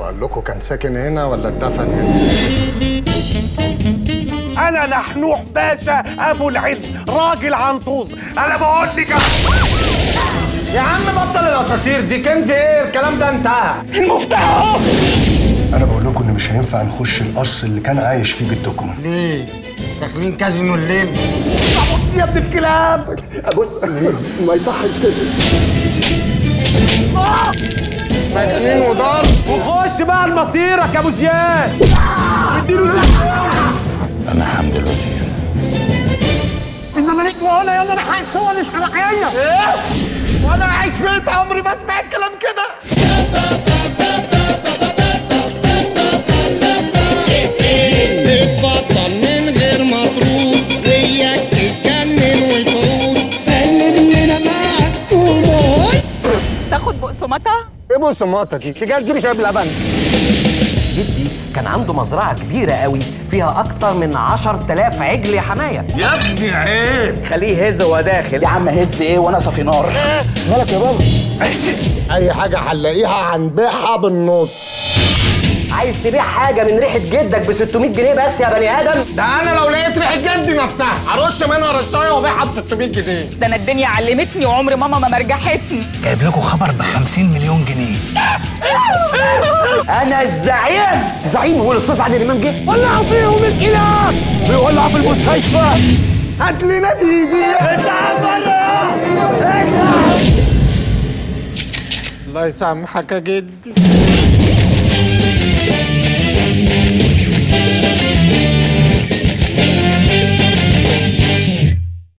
اقول لكم كان ساكن هنا ولا اتدفن هنا انا نحنوح باشا ابو العز راجل عنطوز انا بقول لك يا عم بطل الاساطير دي كنز ايه الكلام ده انتهى المفتاح اهو انا بقول لكم ان مش هينفع نخش القصر اللي كان عايش فيه جدكم ليه داخلين كازينو الليل يا ابن الكلاب بص ما يصحش كده مجانين وضرب وخش بقى لمصيرك يا ابو زياد اديله انا حمد الوزير انما ليك ولا يلا انا عايز صور الحلقيه ايه وانا عايش بيت عمري ما سمعت كلام كده تتفضل من غير مطرود وياك تتجنن وتعود سلمنا معاك وموت تاخد بقسماطة ايه بصماتك دي انت جاي تجيبي شايب لبن جدي كان عنده مزرعة كبيرة قوي فيها أكتر من 10000 عجل يا حماية يا ابني عيب خليه يهز وهو داخل يا عم هز ايه وانا صافي نار مالك يا بابا اي حاجه هنلاقيها هنبيعها بالنص عايز تبيع حاجة من ريحة جدك ب 600 جنيه بس يا بني آدم ده انا لو لقيت ريحه جدي نفسها هرش منها رشايه وابيعها ب 600 جنيه ده انا الدنيا علمتني وعمر ماما ما مرجحتني جايب لكم خبر ب 50 مليون جنيه أنا الزعيم زعيم هو الأستاذ عادل إمام جه ولعوا فيهم الكلاب بيولعوا في المستشفى هات لنا تيزي الله يسامحك يا جدي